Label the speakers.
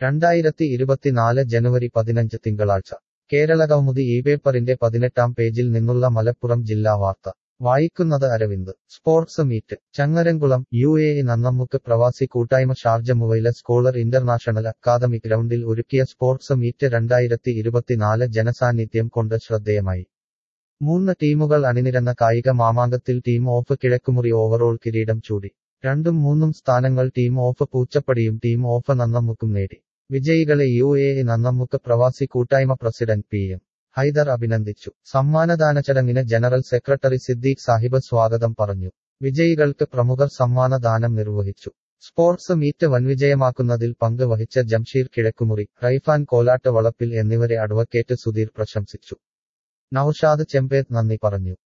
Speaker 1: രണ്ടായിരത്തി ഇരുപത്തിനാല് ജനുവരി പതിനഞ്ച് തിങ്കളാഴ്ച കേരളകൗമുദി ഈ പേപ്പറിന്റെ പതിനെട്ടാം പേജിൽ നിന്നുള്ള മലപ്പുറം ജില്ലാ വാർത്ത വായിക്കുന്നത് Aravind sports meet Changaramkulam U A E Nannammukku പ്രവാസി കൂട്ടായ്മ Sharjah Muwaileh scholar international academy ഗ്രൗണ്ടിൽ ഒരുക്കിയ സ്പോർട്സ് മീറ്റ് രണ്ടായിരത്തി ഇരുപത്തിനാല് ജനസാന്നിധ്യം കൊണ്ട് ശ്രദ്ധേയമായി മൂന്ന് ടീമുകൾ അണിനിരന്ന കായിക മാമാങ്കത്തിൽ ടീം ഓഫ് കിഴക്കുമുറി ഓവറോൾ കിരീടം ചൂടി രണ്ടും മൂന്നും സ്ഥാനങ്ങൾ ടീം ഓഫ് പൂച്ചപ്പടിയും ടീം ഓഫ് നന്നമ്മുക്കും നേടി വിജയികളെ യു എ ഇ നന്നമ്മുക്ക് പ്രവാസി കൂട്ടായ്മ പ്രസിഡന്റ് പി എം ഹൈദർ അഭിനന്ദിച്ചു സമ്മാനദാന ചടങ്ങിന് ജനറൽ സെക്രട്ടറി സിദ്ദീഖ് സാഹിബ് സ്വാഗതം പറഞ്ഞു വിജയികൾക്ക് പ്രമുഖർ സമ്മാനദാനം നിർവഹിച്ചു സ്പോർട്സ് മീറ്റ് വൻവിജയമാക്കുന്നതിൽ പങ്ക് വഹിച്ച ജംഷീർ കിഴക്കുമുറി റൈഫാൻ കോലാട്ട് വളപ്പിൽ എന്നിവരെ അഡ്വക്കേറ്റ് സുധീർ പ്രശംസിച്ചു നൌഷാദ് ചെമ്പേത്ത് നന്ദി പറഞ്ഞു